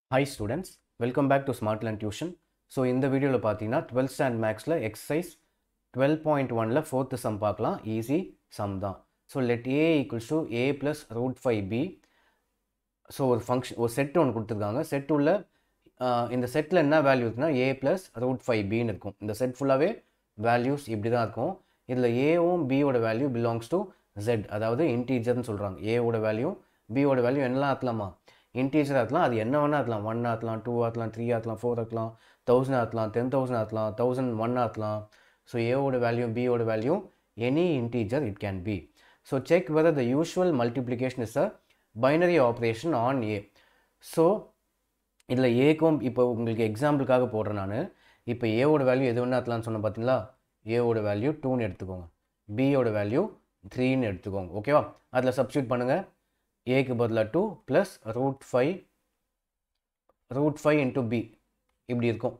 hi students welcome back to smart land tuition so இந்த வீடியோவில் பார்த்தீங்கன்னா டுவெல்த் ஸ்டாண்ட் மேக்ஸில் எக்ஸசைஸ் டுவெல் பாயிண்ட் ஒனில் ஃபோர்த்து சம் பார்க்கலாம் ஈஸி சம் தான் so let A equals to A plus root five B so ஒரு function ஒரு set ஒன்று கொடுத்துருக்காங்க செட் உள்ள ஆஹ், இந்த செட்டில் என்ன வேல்யூ இருக்குன்னா ஏ ப்ளஸ் ரூட் ஃபைவ் பின்னு இருக்கும் இந்த செட் ஃபுல்லாகவே வேல்யூஸ் இப்படி தான் இருக்கும் இதில் ஏவும் பியோட வேல்யூ பிலாங்ஸ் டு ஜெட் அதாவது இன்டீஜர்னு சொல்கிறாங்க ஏவோட வேல்யூ பியோட வேல்யூ என்னலாம் ஆக்கலாமா இன்டீஜர் ஆக்கலாம் அது என்ன வேணா ஆக்கலாம் ஒன் ஆக்கலாம் டூ ஆக்கலாம் த்ரீ ஆக்கலாம் ஃபோர் ஆக்கலாம் தௌசண்ட் ஆக்கலாம் டென் தௌசண்ட் ஆக்கலாம் தௌசண்ட் ஒன் ஆக்கலாம் ஸோ ஏவோட வேல்யூ பியோட value any integer it can be so check whether the usual multiplication is a binary operation on A so இதில் ஏக்கும் இப்போ உங்களுக்கு எக்ஸாம்பிளுக்காக போடுறேன் நான் இப்போ ஏவோட வேல்யூ எது வேணா ஆக்கலாம்னு சொன்னேன் பார்த்தீங்களா ஏவோட வேல்யூ டூன்னு எடுத்துக்கோங்க பியோட வேல்யூ த்ரீன்னு எடுத்துக்கோங்க ஓகேவா அதில் சப்ஸ்டியூட் பண்ணுங்கள் ஏக்கு பதிலாக two plus root five root five into B இப்படி இருக்கும்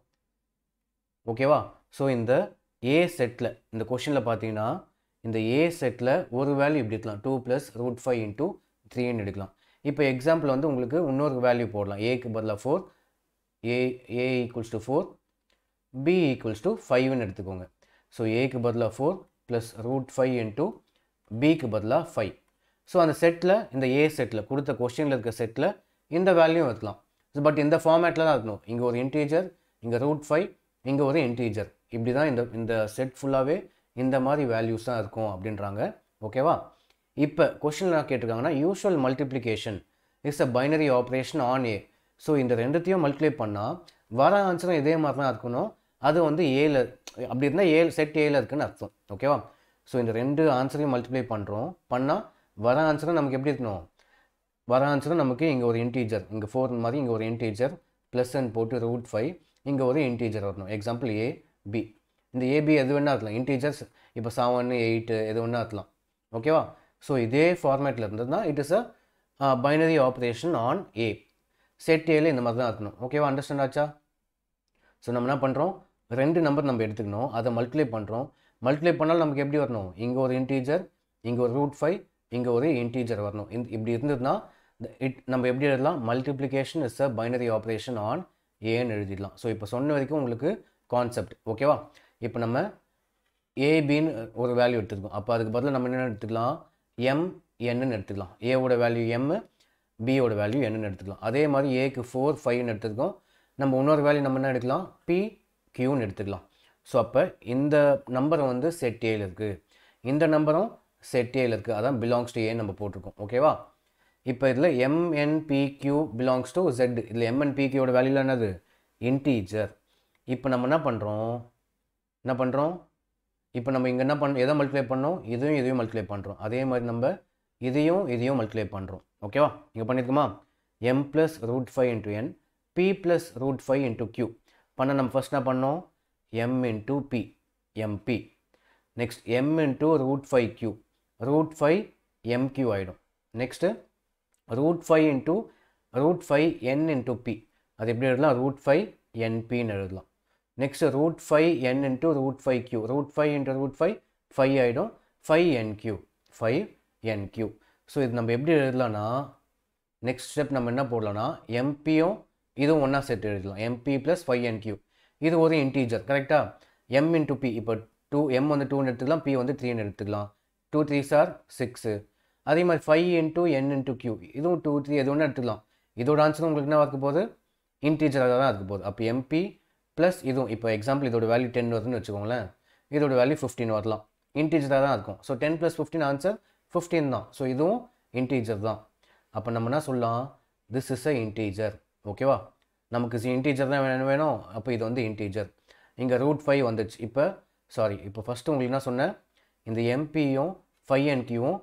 ஓகேவா ஸோ இந்த ஏ செட்டில் இந்த கொஷினில் பார்த்தீங்கன்னா இந்த ஏ செட்டில் ஒரு வேல்யூ இப்படி இருக்கலாம் two plus root five into த்ரீன்னு எடுக்கலாம் இப்போ எக்ஸாம்பிள் வந்து உங்களுக்கு இன்னொரு வேல்யூ போடலாம் ஏக்கு பதிலாக four A A equals to four B equals to ஃபைவ்னு எடுத்துக்கோங்க ஸோ ஏக்கு பதிலாக four plus root five into பிக்கு பதிலாக ஃபைவ் ஸோ அந்த செட்டில் இந்த ஏ செட்டில் கொடுத்த கொஸ்டினில் இருக்க செட்டில் இந்த வேல்யூ இருக்கலாம் பட் இந்த ஃபார்மேட்டில் தான் இருக்கணும் இங்கே ஒரு இன்டீஜர் இங்கே ரூட் ஃபைவ் இங்கே ஒரு இன்டீஜர் இப்படி தான் இந்த இந்த செட் ஃபுல்லாகவே இந்த மாதிரி வேல்யூஸ் தான் இருக்கும் அப்படின்றாங்க ஓகேவா இப்போ கொஷினில் என்ன கேட்டிருக்காங்கன்னா usual multiplication is a binary operation on A so இந்த ரெண்டுத்தையும் மல்டிப்ளை பண்ணால் வர ஆன்சரும் இதே மாதிரி தான் இருக்கணும் அது வந்து ஏல அப்படி இருந்தால் ஏ செட் ஏல இருக்குன்னு அர்த்தம் ஓகேவா ஸோ இந்த ரெண்டு ஆன்சரையும் மல்டிப்ளை பண்ணுறோம் பண்ணால் வர ஆன்சரும் நமக்கு எப்படி இருக்கணும் வர ஆன்சரும் நமக்கு இங்கே ஒரு இன்டீஜர் இங்கே ஃபோர் மாதிரி இங்கே ஒரு இன்டீஜர் ப்ளஸ்ன்னு போட்டு ரூட் ஃபைவ் இங்கே ஒரு இன்டீஜர் வரணும் எக்ஸாம்பிள் ஏ பி இந்த ஏபி எது வேணா இருக்கலாம் இன்டீஜர்ஸ் இப்போ செவன் எயிட்டு எது வேணா இருக்கலாம் ஓகேவா ஸோ இதே ஃபார்மேட்டில் இருந்ததுன்னா it is a binary operation on A set ஏல இந்த மாதிரி தான் இருக்கணும் ஓகேவா அண்டர்ஸ்டாண்ட் ஆச்சா ஸோ நம்ம என்ன பண்ணுறோம் ரெண்டு நம்பர் நம்ம எடுத்துக்கணும் அதை மல்டிப்ளை பண்ணுறோம் மல்டிப்ளை பண்ணாலும் நமக்கு எப்படி வரணும் இங்கே ஒரு இன்டீஜர் இங்கே ஒரு ரூட் ஃபைவ் இங்கே ஒரு இன்டீஜர் வரணும் இந்த இப்படி இருந்ததுன்னா இட் நம்ம எப்படி எழுதலாம் multiplication is a binary operation on ஏன்னு எழுதிடலாம் ஸோ இப்போ சொன்ன வரைக்கும் உங்களுக்கு கான்செப்ட் ஓகேவா இப்போ நம்ம ஏபின்னு ஒரு வேல்யூ எடுத்துருக்கோம் அப்போ அதுக்கு பதிலாக நம்ம என்ன எடுத்துக்கலாம் எம் என்னன்னு எடுத்துக்கலாம் ஏவோட வேல்யூ எம் பியோட வேல்யூ என்னன்னு எடுத்துக்கலாம் அதே மாதிரி ஏக்கு ஃபோர் ஃபைவ்னு எடுத்துருக்கோம் நம்ம இன்னொரு வேல்யூ நம்ம என்ன எடுக்கலாம் பி கியூன்னு எடுத்துக்கலாம் ஸோ அப்போ இந்த நம்பர் வந்து செட் ஏல இருக்குது இந்த நம்பரும் செட் ஏல இருக்குது அதான் பிலாங்ஸ் டு ஏன்னு நம்ம போட்டிருக்கோம் ஓகேவா இப்போ இதில் எம்என்பிக்யூ பிலாங்ஸ் டு ஜெட் இதில் எம்என்பிக்யூட வேல்யூல என்னது இன்டீஜர் இப்போ நம்ம என்ன பண்ணுறோம் என்ன பண்ணுறோம் இப்போ நம்ம இங்கே என்ன பண்ண எதை மல்டிப்ளை பண்ணோம் இதையும் இதையும் மல்டிப்ளை பண்ணுறோம் அதே மாதிரி நம்ம இதையும் இதையும் மல்டிப்ளை பண்ணுறோம் ஓகேவா இங்கே பண்ணியிருக்கோமா M plus root five into N B plus root five into Q பண்ண நம்ம ஃபஸ்ட் என்ன பண்ணோம் M into B M B next M into root five Q root five M Q ஆகிடும் next root five into root five N into B அது எப்படி எழுதலாம் root five என்பின்னு எழுதலாம் next root five N into root five Q root five into root five five ஆகிடும் five N Q five N Q so இது நம்ம எப்படி எழுதலாம்னா next step நம்ம என்ன போடலாம்னா எம்பியும் இதுவும் ஒன்றா சேர்த்து எழுதலாம் M B plus five N Q இது ஒரு இன்டீஜர் கரெக்டாக எம் இன்ட்டு பி இப்போ டூ எம் வந்து டூன்னு எடுத்துக்கலாம் பி வந்து த்ரீன்னு எடுத்துக்கலாம் டூ த்ரீ சார் சிக்ஸு அதே மாதிரி five into N into Q இதுவும் டூ த்ரீ எது ஒன்று எடுத்துக்கலாம் இதோட ஆன்சரும் உங்களுக்கு என்ன இருக்க போகுது இன்டீஜராக தான் இருக்க போகுது அப்போ எம்பி ப்ளஸ் இதுவும் இப்போ எக்ஸாம்பிள் இதோட வேல்யூ டென் வருதுன்னு வச்சுக்கோங்களேன் இதோட வேல்யூ ஃபிஃப்டீன் வரலாம் இன்டீஜராக தான் இருக்கும் so ten plus fifteen answer fifteen தான் ஸோ இதுவும் இன்டீஜர் தான் அப்போ நம்ம என்ன சொல்லலாம் திஸ் இஸ் அ இன்டீஜர் ஓகேவா நமக்கு இன்டீஜர் தான் வேணும் வேணும் அப்போ இது வந்து இன்டீஜர் இங்கே ரூட் ஃபைவ் வந்துச்சு இப்போ சாரி இப்போ ஃபஸ்ட்டு உங்களுக்கு என்ன சொன்னேன் இந்த எம்பியும் ஃபைவ் என்கியூவும்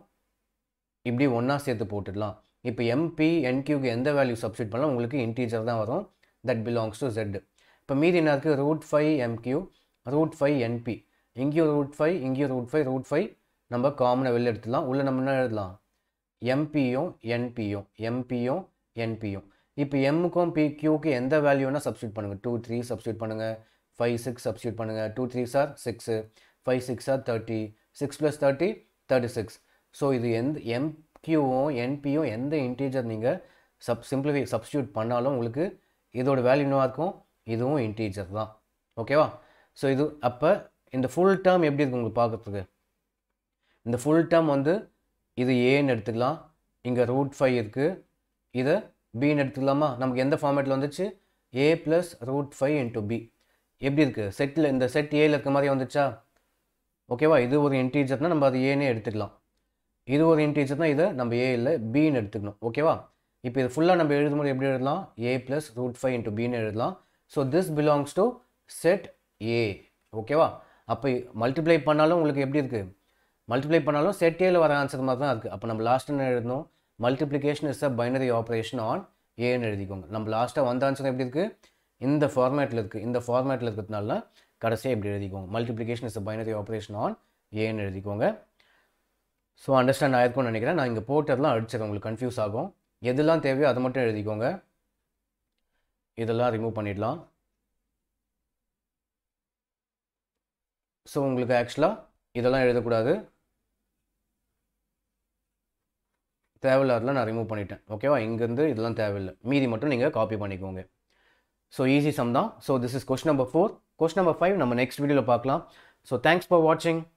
இப்படி ஒன்றா சேர்த்து போட்டுடலாம் இப்போ எம்பி என்கியூக்கு எந்த வேல்யூ சப்ஸ்டியூட் பண்ணலாம் உங்களுக்கு இன்டீஜர் தான் வரும் தட் பிலாங்ஸ் டு ஜெட் இப்போ மீதி என்ன இருக்குது root five M Q root five N B இங்கேயும் ரூட் ஃபைவ் இங்கேயும் ரூட் ஃபைவ் ரூட் ஃபைவ் நம்ம காமனாக வெளில எடுத்துடலாம் உள்ளே நம்ம என்ன எழுதலாம் எம்பியும் என்பியும் எம்பியும் என்பியும் இப்போ எம்முக்கும் பி கியூக்கு எந்த வேல்யூனா சப்ஸ்டியூட் பண்ணுங்கள் டூ த்ரீ சப்ஸ்டியூட் பண்ணுங்கள் ஃபைவ் சிக்ஸ் சப்ஸ்டியூட் பண்ணுங்கள் two three sir six five six are thirty six plus thirty thirty six so இது எந்த எம்கியூவும் என்பியும் எந்த இன்டீஜர் நீங்கள் சப் சிம்பிளிஃபை சப்ஸ்டியூட் பண்ணாலும் உங்களுக்கு இதோட வேல்யூ என்னவா இருக்கும் இதுவும் இன்டீஜர் தான் ஓகேவா ஸோ இது அப்போ இந்த ஃபுல் டேர்ம் எப்படி இருக்கு உங்களுக்கு பார்க்கறதுக்கு இந்த ஃபுல் டேர்ம் வந்து இது ஏன்னு எடுத்துக்கலாம் இங்கே ரூட் ஃபைவ் இருக்குது இதை பின்னு எடுத்துக்கலாமா நமக்கு எந்த ஃபார்மேட்டில் வந்துச்சு A plus root five into B எப்படி இருக்குது செட்டில் இந்த செட் ஏல இருக்க மாதிரி வந்துச்சா ஓகேவா இது ஒரு இன்டீஜர்னால் நம்ம அது ஏனே எடுத்துக்கலாம் இது ஒரு இன்டீஜர்னால் இதை நம்ம ஏ இல்லை பின்னு எடுத்துக்கணும் ஓகேவா இப்போ இது ஃபுல்லாக நம்ம எழுதும்போது எப்படி எழுதலாம் A plus root five into பின்னு எழுதலாம் so this belongs to set A ஓகேவா அப்போ மல்டிப்ளை பண்ணாலும் உங்களுக்கு எப்படி இருக்குது மல்டிப்ளை பண்ணாலும் செட் ஏல வர ஆன்சர் மாதிரி தான் இருக்குது அப்போ நம்ம லாஸ்ட் என்ன எழுதணும் multiplication is a binary operation on ஏன்னு எழுதிக்கோங்க நம்ம லாஸ்ட்டாக வந்த ஆன்சர் எப்படி இருக்குது இந்த ஃபார்மேட்டில் இருக்குது இந்த ஃபார்மேட்டில் இருக்கிறதுனால கடைசியாக இப்படி எழுதிக்கோங்க multiplication is a binary operation on ஏன்னு எழுதிக்கோங்க ஸோ அண்டர்ஸ்டாண்ட் ஆயிருக்கும்னு நினைக்கிறேன் நான் இங்கே போட்டதெல்லாம் அடிச்சிடறேன் உங்களுக்கு கன்ஃபியூஸ் ஆகும் எதெல்லாம் தேவையோ அதை மட்டும் எழுதிக்கோங்க இதெல்லாம் ரிமூவ் பண்ணிடலாம் ஸோ உங்களுக்கு ஆக்சுவலாக இதெல்லாம் எழுதக்கூடாது தேவையில்லாதெல்லாம் நான் ரிமூவ் பண்ணிட்டேன் ஓகேவா இங்கேருந்து இதெல்லாம் தேவையில்லை மீதி மட்டும் நீங்கள் காப்பி பண்ணிக்கோங்க ஸோ ஈஸி சம் தான் so this is question number four question number five நம்ம நெக்ஸ்ட் வீடியோவில் பார்க்கலாம் ஸோ தேங்க்ஸ் ஃபார் வாட்சிங்